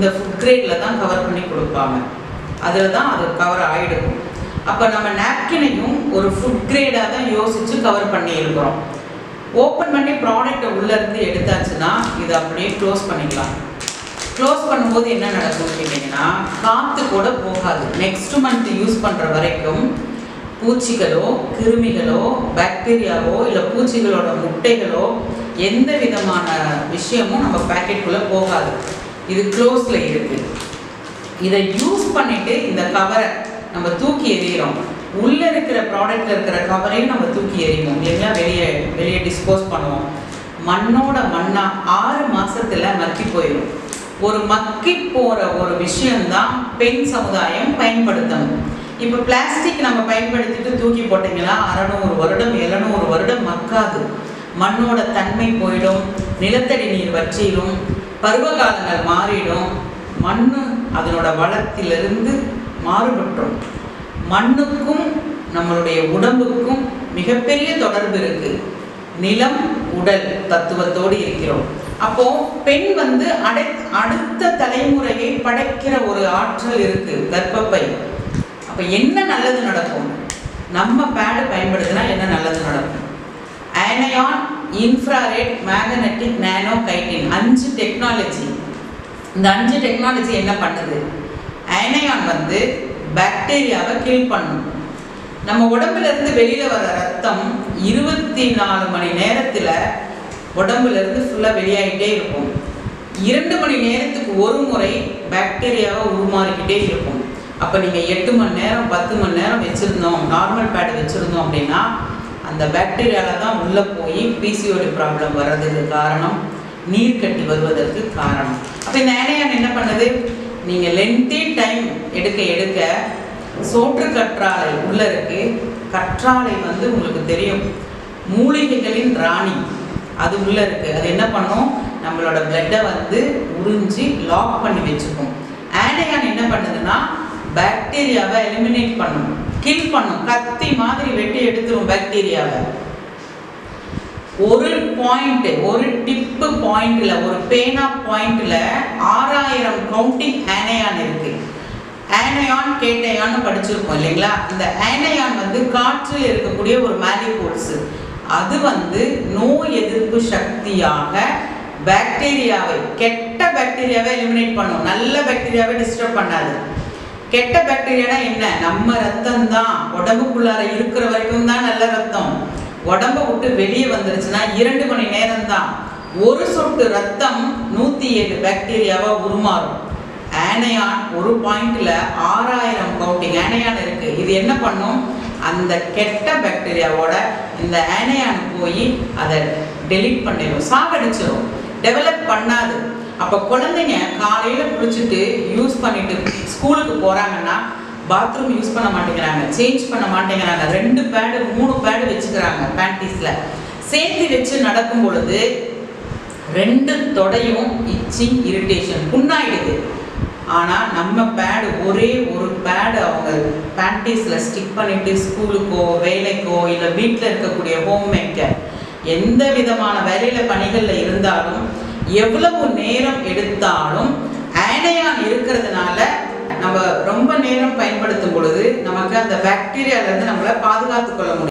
இந்த ஃபுட் கிரேடில் தான் கவர் பண்ணி கொடுப்பாங்க அதில் தான் அது கவர் ஆகிடும் அப்போ நம்ம நாப்கினையும் ஒரு ஃபுட் கிரேடாக தான் யோசித்து கவர் பண்ணி இருக்கிறோம் ஓப்பன் பண்ணி ப்ராடக்டை உள்ளேருந்து எடுத்தாச்சுன்னா இதை அப்படியே க்ளோஸ் பண்ணிக்கலாம் க்ளோஸ் பண்ணும்போது என்ன நடக்கும் கேட்டிங்கன்னா காற்று கூட போகாது நெக்ஸ்ட் மந்த் யூஸ் பண்ணுற வரைக்கும் பூச்சிகளோ கிருமிகளோ பாக்டீரியாவோ இல்லை பூச்சிகளோட முட்டைகளோ எந்த விதமான விஷயமும் நம்ம பேக்கெட்டுக்குள்ளே போகாது இது க்ளோஸில் இருக்குது இதை யூஸ் பண்ணிட்டு இந்த கவரை நம்ம தூக்கி எறிகிறோம் உள்ளே இருக்கிற ப்ராடக்ட்ல இருக்கிற கவரையும் நம்ம தூக்கி எறிவோம் இல்லைங்களா வெளியே வெளியே டிஸ்போஸ் பண்ணுவோம் மண்ணோட மண்ணா ஆறு மாசத்துல மக்கி போயிடும் ஒரு மக்கி போற ஒரு விஷயம்தான் பெண் சமுதாயம் பயன்படுத்தணும் இப்போ பிளாஸ்டிக் நம்ம பயன்படுத்திட்டு தூக்கி போட்டீங்கன்னா அறநூறு வருடம் எழுநூறு வருடம் மக்காது மண்ணோட தன்மை போயிடும் நிலத்தடி நீர் வற்றிடும் பருவகாலங்கள் மாறிடும் மண்ணு அதனோட வளத்திலிருந்து மாறுபட்டுரும் மண்ணுக்கும் நம்மளுடைய உடம்புக்கும் மிகப்பெரிய தொடர்பு இருக்கு நிலம் உடல் தத்துவத்தோடு இருக்கிறோம் அப்போ பெண் வந்து அடை அடுத்த தலைமுறையை படைக்கிற ஒரு ஆற்றல் இருக்கு கர்ப்பப்பை அப்ப என்ன நல்லது நடக்கும் நம்ம பேடு பயன்படுத்தினா என்ன நல்லது நடக்கும் anion infrared magnetic nano chitin அஞ்சு டெக்னாலஜி இந்த அஞ்சு டெக்னாலஜி என்ன பண்ணுது ஆனயான் வந்து பாக்டீரியாவை கில் பண்ணும் நம்ம உடம்புல இருந்து வெளியில வர ரத்தம் இருபத்தி நாலு மணி நேரத்துல உடம்புல இருந்து ஃபுல்லா வெளியாகிட்டே இருக்கும் இரண்டு மணி நேரத்துக்கு ஒரு முறை பாக்டீரியாவை உருமாறிக்கிட்டே இருக்கும் அப்போ நீங்கள் எட்டு மணி நேரம் பத்து மணி நேரம் வச்சுருந்தோம் நார்மல் பேட் வச்சுருந்தோம் அப்படின்னா அந்த பாக்டீரியால தான் உள்ளே போய் பிசிஓடி ப்ராப்ளம் வர்றதுக்கு காரணம் நீர் கட்டி வருவதற்கு காரணம் அப்போ இந்த ஆனையான் என்ன பண்ணுது நீங்கள் லென்த்தி டைம் எடுக்க எடுக்க சோற்று கற்றாழை உள்ள இருக்கு கற்றாழை வந்து உங்களுக்கு தெரியும் மூலிகைகளின் ராணி அது உள்ள இருக்கு அது என்ன பண்ணும் நம்மளோட பிளட்டை வந்து உறிஞ்சி லாக் பண்ணி வச்சுக்கும் ஆனையான் என்ன பண்ணுதுன்னா பாக்டீரியாவை எலிமினேட் பண்ணும் கில் பண்ணும் கத்தி மாதிரி வெட்டி எடுத்துரும் பாக்டீரியாவை ஒரு பாயிண்ட் ஒரு டிப்பு பாயிண்ட்ல ஒரு பேனா பாயிண்ட்ல ஆறாயிரம் கவுண்டிங் ஆனையான் இருக்கு ஆனையான் கேட்டையான்னு படிச்சிருக்கோம் இல்லைங்களா இந்த ஆனையான் வந்து காற்றில் இருக்கக்கூடிய ஒரு மாலிகூல்ஸ் அது வந்து நோய் எதிர்ப்பு சக்தியாக பாக்டீரியாவை கெட்ட பாக்டீரியாவை எலிமினேட் பண்ணும் நல்ல பாக்டீரியாவை டிஸ்டர்ப் பண்ணாது கெட்ட பாக்டீரியானா என்ன நம்ம ரத்தம் தான் உடம்புக்குள்ளார இருக்கிற வரைக்கும் தான் நல்ல ரத்தம் உடம்ப விட்டு வெளியே வந்துருச்சுன்னா இரண்டு மணி நேரம் தான் ஒரு சொட்டு ரத்தம் நூத்தி ஏழு பாக்டீரியாவா உருமாறும் ஆனையான் ஒரு பாயிண்ட்ல ஆறாயிரம் கவுண்டிங் ஆனையான் இருக்கு இது என்ன பண்ணும் அந்த கெட்ட பாக்டீரியாவோட இந்த ஆனையான் போய் அதை டெலீட் பண்ணிடும் சாகடிச்சிடும் டெவலப் பண்ணாது அப்போ குழந்தைங்க காலையில் குளிச்சுட்டு யூஸ் பண்ணிட்டு ஸ்கூலுக்கு போகிறாங்கன்னா பாத்ரூம் யூஸ் பண்ண மாட்டேங்கிறாங்க சேஞ்ச் பண்ண மாட்டேங்கிறாங்க ரெண்டு பேடு மூணு பேடு வச்சுக்கிறாங்க பேண்டீஸில் சேர்த்து வச்சு நடக்கும் பொழுது ரெண்டு தொடையும் இச்சிங் இரிட்டேஷன் புண்ணாயிடுது ஆனால் நம்ம பேடு ஒரே ஒரு பேடு அவங்க பேண்டீஸில் ஸ்டிக் பண்ணிட்டு ஸ்கூலுக்கோ வேலைக்கோ இல்லை வீட்டில் இருக்கக்கூடிய ஹோம் மேக்கர் எந்த விதமான வேலையில் பணிகளில் இருந்தாலும் எவ்வளவு நேரம் எடுத்தாலும் ஆனையான் இருக்கிறதுனால நம்ம ரொம்ப நேரம் பயன்படுத்தும் பொழுது நமக்கு அந்த பாக்டீரியால இருந்து நம்மளை பாதுகாத்து கொள்ள முடியும்